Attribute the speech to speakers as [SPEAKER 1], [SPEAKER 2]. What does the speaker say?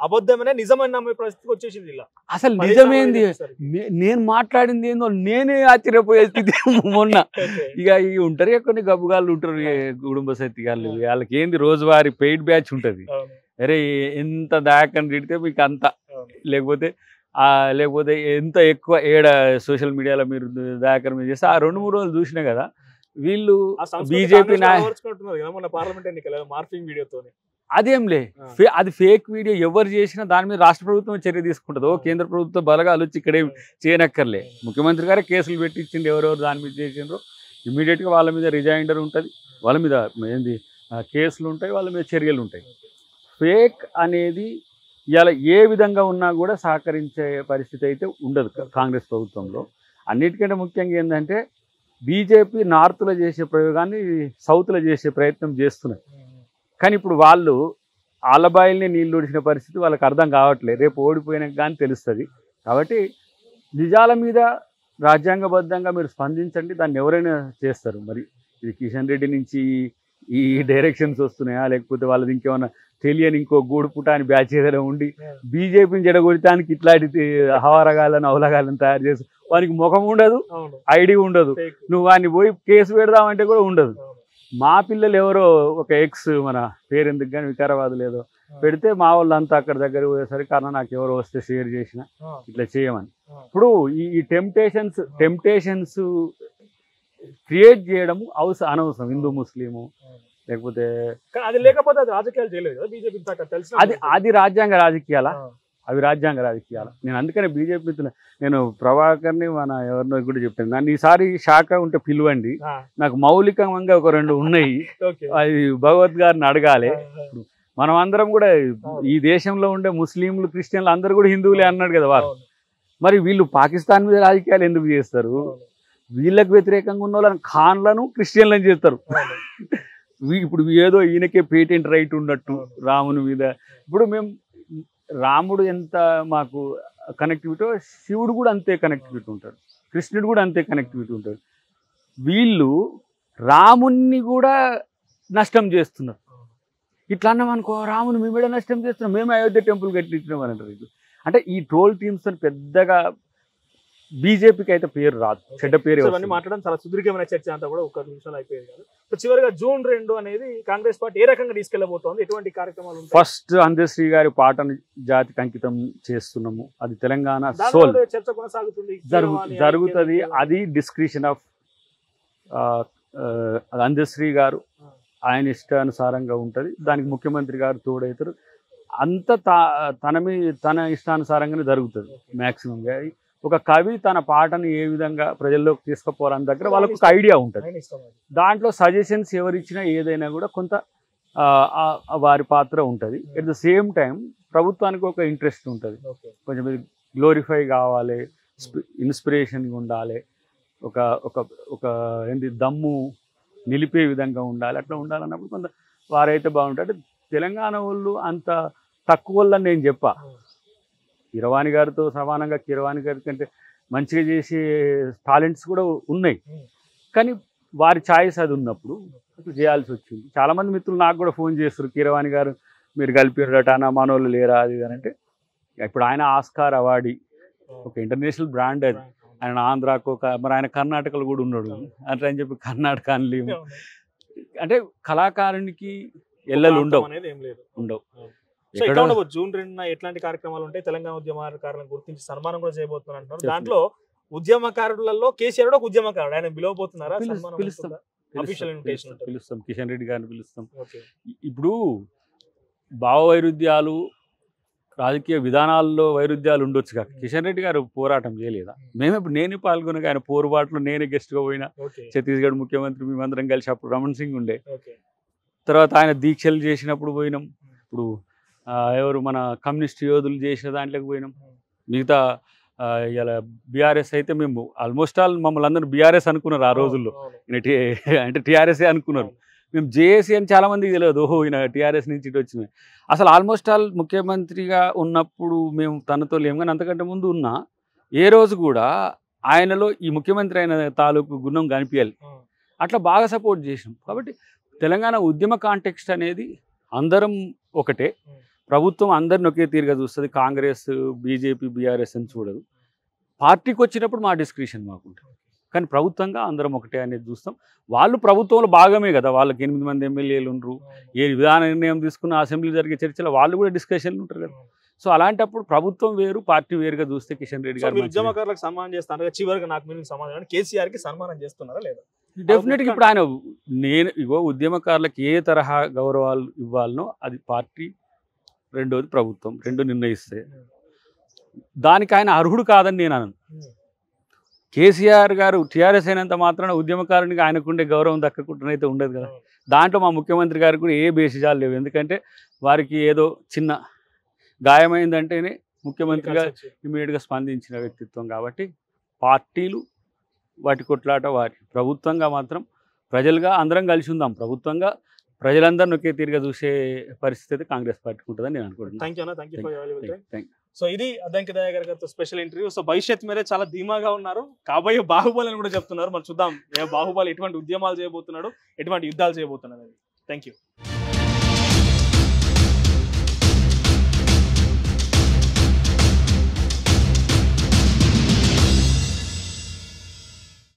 [SPEAKER 1] అబద్ధమనే నిజమని నమ్మే పరిస్థితికి వచ్చేసింది ఇలా
[SPEAKER 2] అసలు
[SPEAKER 1] పది
[SPEAKER 2] నిజమేంది
[SPEAKER 1] సార్లు చెప్పేసరికి.
[SPEAKER 2] నే- నేను మాట్లాడింది ఏందో నేనే ఆశ్చర్యపోయే స్థితి మొన్న
[SPEAKER 1] ఓకే.
[SPEAKER 2] ఇక ఈ ఉంటారు ఇక కొన్ని గబ్బుగాళ్ళు ఉంటారు ఈ కుటుంబ సత్తిగాళ్ళు వాళ్ళకి ఏంది రోజువారీ పెయిడ్ బ్యాచ్ ఉంటది
[SPEAKER 1] అవును,
[SPEAKER 2] అరే ఎంత దాకని తిడితే మీకు అంత
[SPEAKER 1] అవును.
[SPEAKER 2] లేకపోతే ఆ లేకపోతే ఎంత ఎక్కువ ఏడ సోషల్ మీడియాలో మీరు దాకర్ మీద చేస్తే ఆ రెండు మూడు రోజులు చూసినా కదా వీళ్ళు
[SPEAKER 1] ఆ సంస్కృతి
[SPEAKER 2] బీజేపీ
[SPEAKER 1] కాంగ్రెస్
[SPEAKER 2] నాయ
[SPEAKER 1] అలవరుచుకుంటున్నారు కదా మన పార్లమెంట్ ఎన్నికల మార్ఫింగ్ వీడియోతో
[SPEAKER 2] అదేంలే
[SPEAKER 1] ఆ.
[SPEAKER 2] ఫే- అది ఫేక్ వీడియో ఎవరు చేసినా దాని మీద రాష్ట్ర ప్రభుత్వం చర్య తీసుకుంటుంది ఓ కేంద్ర ప్రభుత్వ బలగాలు వచ్చి ఇక్కడే చేయనక్కర్లే ముఖ్యమంత్రి గారే కేసులు పెట్టి ఇచ్చిండు ఎవరెవరు దాని మీద చేసిండ్రో ఇమీడియట్గా వాళ్ళ మీద రిజైండర్ ఉంటుంది వాళ్ళ మీద ఏంది ఆ, కేసులు ఉంటాయి వాళ్ళ మీద చర్యలు ఉంటాయి ఫేక్ అనేది ఇలా ఏ విధంగా ఉన్నా కూడా సహకరించే పరిస్థితి అయితే ఉండదు కా- కాంగ్రెస్ ప్రభుత్వంలో అన్నిటికంటే ముఖ్యంగా ఏంటంటే బీజేపీ నార్త్లో చేసే ప్రయోగాన్ని సౌత్లో చేసే ప్రయత్నం చేస్తున్నారు కానీ ఇప్పుడు వాళ్ళు ఆలబాయిల్ని నీళ్ళు ఒడిచిన పరిస్థితి వాళ్ళకి అర్థం కావట్లేదు రేపు ఓడిపోయినాక కానీ తెలుస్తుంది కాబట్టి నిజాల మీద రాజ్యాంగబద్ధంగా మీరు స్పందించండి దాన్ని ఎవరైనా చేస్తారు మరి ఇది కిషన్ రెడ్డి నుంచి ఈ డైరెక్షన్స్ వస్తున్నాయా లేకపోతే వాళ్ళది ఇంకేమన్నా తెలియని ఇంకో గూడు పుట అని బ్యాచ్ ఏదైనా ఉండి బీజేపీని జడగొడటానికి ఇట్లాంటి హవారగాలను అవలగాలను తయారు చేసి వానికి ముఖం ఉండదు
[SPEAKER 1] అవును
[SPEAKER 2] ఐడి ఉండదు
[SPEAKER 1] fake.
[SPEAKER 2] నువ్వు వాడిని పోయి కేసు పెడదామంటే కూడా ఉండదు
[SPEAKER 1] అవును.
[SPEAKER 2] మా పిల్లలు ఎవరో ఒక ఎక్స్ మన పేరెందుకు కానీ వికారాబాద్ లేదో పెడితే మా వాళ్ళంతా అక్కడ దగ్గర పోయేసరికి కారణం నాకు ఎవరో వస్తే షేర్ చేసిన
[SPEAKER 1] ఆ,
[SPEAKER 2] ఇట్లా చేయమని
[SPEAKER 1] ఆ.
[SPEAKER 2] ఇప్పుడు ఈ ఈ టెంప్టేషన్స్ టెంప్టేషన్స్ క్రియేట్ చేయడం అవసరం అనవసరం హిందూ ముస్లిము లేకపోతే
[SPEAKER 1] కానీ అది లేకపోతే అది రాజకీయాలు చేయలేదు కదా బీజేపీ తెలిసిన
[SPEAKER 2] అది అది రాజ్యాంగ రాజకీయాల అవి రాజ్యాంగ రాజకీయాల నేను అందుకనే బీజేపీ మిత్రులు నేను ప్రభాకర్ని మన ఎవరినో కూడా చెప్పాను నన్ను ఈసారి శాఖ ఉంటే పిలవండి నాకు మౌలికంగా ఒక రెండు ఉన్నాయి
[SPEAKER 1] ఓకే
[SPEAKER 2] అది భగవద్ గారిని అడగాలి మనం అందరం కూడా ఈ దేశంలో ఉండే ముస్లింలు క్రిస్టియన్లు అందరూ కూడా హిందువులే అన్నాడు కదా వారు మరి వీళ్ళు పాకిస్తాన్ మీద రాజకీయాలు ఎందుకు చేస్తారు వీళ్ళకి వ్యతిరేకంగా ఉన్న వాళ్ళని ఖాన్లను క్రిస్టియన్లను చేస్తారు వీ- ఇప్పుడు ఏదో ఈయనకే పేటెంట్ రైట్ ఉన్నట్టు రాముని మీద ఇప్పుడు మేము రాముడు ఎంత మాకు కనెక్టివిటీ శివుడు కూడా అంతే కనెక్టివిటీ ఉంటాడు కృష్ణుడు కూడా అంతే కనెక్టివిటీ ఉంటాడు వీళ్ళు రాముణ్ణి కూడా నష్టం చేస్తున్నారు ఇట్లా అన్నాం అనుకో రాముని మేమే నష్టం చేస్తున్నాం మేమే అయోధ్య టెంపుల్ కట్టించినాం అని అంటారు వీళ్ళు. అంటే ఈ ట్రోల్ టీమ్స్ అని పెద్దగా బీజేపీకి అయితే పేరు రాదు చెడ్డ పేరు
[SPEAKER 1] ఇవన్నీ మాట్లాడడం చాలా సుదీర్ఘమైన చర్చ అంతా కూడా ఒక నిమిషాలు అయిపోయింది కాదు సో చివరిగా జూన్ రెండు అనేది కాంగ్రెస్ పార్టీ ఏ రకంగా తీసుకెళ్లబోతోంది ఎటువంటి కార్యక్రమాలు ఉంటాయి
[SPEAKER 2] ఫస్ట్ అందశ్రీ గారి పాటను జాతికి అంకితం చేస్తున్నాము అది తెలంగాణ
[SPEAKER 1] దాని
[SPEAKER 2] సోల్
[SPEAKER 1] మీద చర్చ కొనసాగుతుంది
[SPEAKER 2] జరుగు
[SPEAKER 1] కీరవాణి,
[SPEAKER 2] జరుగుతుంది
[SPEAKER 1] కేంద్రీయ-
[SPEAKER 2] అది డిస్క్రిప్షన్ ఆఫ్ అందశ్రీ గారు ఆయన ఇష్టానుసారంగా ఉంటుంది దానికి ముఖ్యమంత్రి గారు తోడవుతారు అంత తా- తన మీ తన ఇష్టానుసారంగానే జరుగుతుంది మ్యాక్సిమంగా ఒక కవి తన పాటను ఏ విధంగా ప్రజల్లోకి తీసుకుపోవాలని దగ్గర వాళ్ళకు ఒక ఐడియా ఉంటుంది
[SPEAKER 1] ఆయన ఇష్టం అది.
[SPEAKER 2] దాంట్లో సజెషన్స్ ఎవరిచ్చినా ఏదైనా కూడా కొంత ఆ, ఆ- ఆ వారి పాత్ర ఉంటుంది ఎట్ ద సేమ్ టైం ప్రభుత్వానికి ఒక ఇంట్రెస్ట్ ఉంటుంది
[SPEAKER 1] ఓకే
[SPEAKER 2] కొంచెం ఇది గ్లోరిఫై కావాలి ఇన్స్పిరేషన్ ఉండాలి ఒక ఒక ఒక ఏంటి దమ్ము నిలిపే విధంగా ఉండాలి అట్లా ఉండాలన్నప్పుడు కొంత వారైతే బాగుంటారు తెలంగాణ వాళ్ళు అంత తక్కువ వాళ్ళని నేను చెప్పా కిరవాణి గారితో సమానంగా కిరవాణి గారి కంటే మంచిగా చేసే టాలెంట్స్ కూడా ఉన్నాయి
[SPEAKER 1] Hmm.
[SPEAKER 2] కానీ వారి ఛాయిస్ అది ఉన్నప్పుడు అట్లా చేయాల్సి వచ్చింది చాలా మంది మిత్రులు నాకు కూడా ఫోన్ చేస్తారు కీరవాణి గారు మీరు కలిపిరట నా మనోళ్ళు లేరా అది ఇది అని అంటే ఇప్పుడు ఆయన ఆస్కార్ అవార్డీ ఒక ఇంటర్నేషనల్ బ్రాండ్ అది ఆయన ఆంధ్రాకు ఒక మరి ఆయన కర్ణాటకలో కూడా ఉన్నాడు అట్లా అని చెప్పి కర్ణాటక అనలేము అంటే కళాకారునికి ఎల్లలు ఉండవు
[SPEAKER 1] అనేది ఏం లేదు
[SPEAKER 2] ఉండవు
[SPEAKER 1] సో ఎట్లా
[SPEAKER 2] ఎక్కడో
[SPEAKER 1] ఉండబోదు జూన్ రెండున ఎట్లాంటి కార్యక్రమాలు ఉంటాయి తెలంగాణ ఉద్యమకారులను గుర్తించి సన్మానం కూడా చేయబోతున్నారు అంటున్నారు
[SPEAKER 2] Definitely.
[SPEAKER 1] దాంట్లో ఉద్యమకారులలో కేసీఆర్ కూడా ఒక ఉద్యమకారుడు ఆయన పిలవబోతున్నారా
[SPEAKER 2] పిలుస్-
[SPEAKER 1] సన్మానం
[SPEAKER 2] పిలుస్తాం.
[SPEAKER 1] ఉంటుందా?
[SPEAKER 2] పిలుస్తాం,
[SPEAKER 1] Official invitation
[SPEAKER 2] పిలుస్తాం,
[SPEAKER 1] ఉంటుంది.
[SPEAKER 2] పిలుస్తాం కిషన్ రెడ్డి గారిని పిలుస్తాం
[SPEAKER 1] ఓకే
[SPEAKER 2] ఇ- ఇప్పుడు భావ వైరుధ్యాలు రాజకీయ విధానాల్లో వైరుధ్యాలు ఉండొచ్చు కాక కిషన్ రెడ్డి గారు పోరాటం చేయలేదా మేము ఇప్పుడు నేనే పాల్గొనగా ఆయన పోరుబాటులో నేనే గెస్ట్గా పోయినా
[SPEAKER 1] ఓకే
[SPEAKER 2] ఛత్తీస్గఢ్ ముఖ్యమంత్రి మేమందరం కలిసి అప్పుడు రమణ్ సింగ్ ఉండే
[SPEAKER 1] ఓకే
[SPEAKER 2] తర్వాత ఆయన దీక్షలు చేసినప్పుడు పోయినాం ఇప్పుడు ఆ, ఎవరు మన కమ్యూనిస్ట్ యోధులు చేసిన దాంట్లోకి పోయినాం మిగతా ఆ, ఇలా బీఆర్ఎస్ అయితే మేము ఆల్మోస్ట్ ఆల్ మమ్మల్ని అందరూ బీఆర్ఎస్ అనుకున్నారు ఆ రోజుల్లో
[SPEAKER 1] అవును,
[SPEAKER 2] ఈయన టీ- అంటే టీఆర్ఎస్ఏ అనుకున్నారు మేము జేఏసీ అని చాలా మందికి తెలియదు ఓహో ఈయన టీఆర్ఎస్ నుంచి ఇటు వచ్చింది అసలు ఆల్మోస్ట్ ఆల్ ముఖ్యమంత్రిగా ఉన్నప్పుడు మేము తనతో లేము కానీ అంతకంటే ముందు ఉన్నా ఏ రోజు కూడా ఆయనలో ఈ ముఖ్యమంత్రి అయిన తాలూకు గుణం కనిపించాలి
[SPEAKER 1] అవును.
[SPEAKER 2] అట్లా బాగా సపోర్ట్ చేసినాం కాబట్టి తెలంగాణ ఉద్యమ కాంటెక్స్ట్ అనేది అందరం ఒకటే ప్రభుత్వం అందరిని ఒకే తీరుగా చూస్తుంది కాంగ్రెస్ బీజేపీ బీఆర్ఎస్ అని చూడదు పార్టీకి వచ్చినప్పుడు మా డిస్క్రిప్షన్ మాకుంటుంది కానీ ప్రభుత్వంగా అందరం ఒకటే అనేది చూస్తాం వాళ్ళు ప్రభుత్వంలో భాగమే కదా వాళ్ళకి ఎనిమిది మంది ఎమ్మెల్యేలు ఉండరు ఏ విధాన నిర్ణయం తీసుకున్న అసెంబ్లీ జరిగే చర్చలో వాళ్ళు కూడా డిస్కషన్లు ఉంటారు కదా సో అలాంటప్పుడు ప్రభుత్వం వేరు పార్టీ వేరుగా చూస్తే కిషన్ రెడ్డి
[SPEAKER 1] సో
[SPEAKER 2] గారు
[SPEAKER 1] మీరు ఉద్యమకారులకు సన్మానం చేస్తాను కదా, చివరికి నాకు మీరు సమాధానం కేసీఆర్ కి సన్మానం చేస్తున్నారా లేదా
[SPEAKER 2] డెఫినెట్గా ఇప్పుడు ఆయన నేను ఇగో ఉద్యమకారులకు ఏ తరహా గౌరవాలు ఇవ్వాలనో అది పార్టీ రెండోది ప్రభుత్వం రెండు నిర్ణయిస్తాయి దానికి ఆయన అర్హుడు కాదని నేను అనను కేసీఆర్ గారు టీఆర్ఎస్ అయినంత మాత్రాన ఉద్యమకారునికి ఆయనకుండే గౌరవం దక్కకుండానైతే ఉండదు కదా దాంట్లో మా ముఖ్యమంత్రి గారికి కూడా ఏ బేసిజాలు లేవు ఎందుకంటే వారికి ఏదో చిన్న గాయమైందంటేనే ముఖ్యమంత్రిగా ఇమీడియట్గా స్పందించిన వ్యక్తిత్వం కాబట్టి పార్టీలు వాటి కొట్లాట వాటి ప్రభుత్వంగా మాత్రం ప్రజలుగా అందరం కలిసి ఉందాం ప్రభుత్వంగా ప్రజలందరిని ఒకే తీరుగా చూసే పరిస్థితి అయితే కాంగ్రెస్ పార్టీకి ఉంటుందని నేను అనుకుంటున్నాను
[SPEAKER 1] థ్యాంక్ యూ అన్న thank you for available time
[SPEAKER 2] thank
[SPEAKER 1] so ఇది అద్దంకి దయా గారితో స్పెషల్ ఇంటర్వ్యూ సో భవిష్యత్ మీరే చాలా ధీమాగా ఉన్నారు కాబోయే బాహుబలి అని కూడా చెప్తున్నారు మరి చూద్దాం ఏ బాహుబలి ఎటువంటి ఉద్యమాలు చేయబోతున్నాడు ఎటువంటి యుద్ధాలు చేయబోతున్నాడు థ్యాంక్ యూ